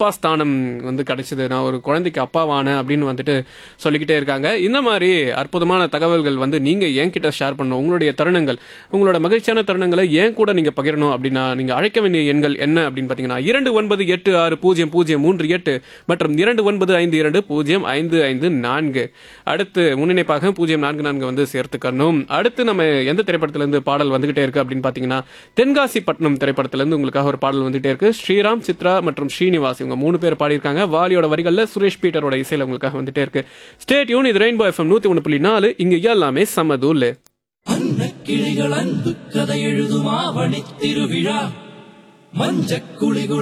அப்பா ஸ்தானம் வந்து கிடைச்சது நான் ஒரு குழந்தைக்கு அப்பாவான அப்படின்னு வந்துட்டு சொல்லிக்கிட்டே இருக்காங்க இந்த மாதிரி அற்புதமான தகவல்கள் வந்து நீங்க என்கிட்ட ஷேர் பண்ணணும் உங்களுடைய தருணங்கள் உங்களோட மகிழ்ச்சியான தருணங்களை ஏன் கூட நீங்க பகிரணும் அப்படின்னா நீங்க அழைக்க வேண்டிய எண்கள் என்ன அப்படின்னு பாத்தீங்கன்னா இரண்டு ஒன்பது எட்டு ஆறு பூஜ்ஜியம் பூஜ்ஜியம் மூன்று எட்டு மற்றும் இரண்டு ஒன்பது ஐந்து இரண்டு பூஜ்ஜியம் ஐந்து ஐந்து நான்கு அடுத்து முன்னிணைப்பாக பூஜ்ஜியம் நான்கு நான்கு வந்து சேர்த்துக்கணும் அடுத்து நம்ம எந்த திரைப்படத்துல இருந்து பாடல் வந்துகிட்டே இருக்கு அப்படின்னு பாத்தீங்கன்னா தென்காசி பட்டினம் திரைப்படத்துல இருந்து உங்களுக்காக ஒரு பாடல் வந்துட்டே இருக்கு ஸ்ரீராம் சித்ரா மற்றும் ஸ்ரீனிவாஸ் இவங்க மூணு பேர் பாடியிருக்காங்க வாலியோட வரிகள்ல சுரேஷ் பீட்டரோட இசையில உங்களுக்காக வந்துட்டே இருக்கு ஸ்டேட் யூன் இது ரெயின்போ எஃப்எம் நூத்தி ஒன்று புள்ளி நாலு இங்க எல்லாமே சமதூல் கிளிகள் அன்பு கதை எழுதும் ஆவணி திருவிழா மஞ்சக்குளிகுள்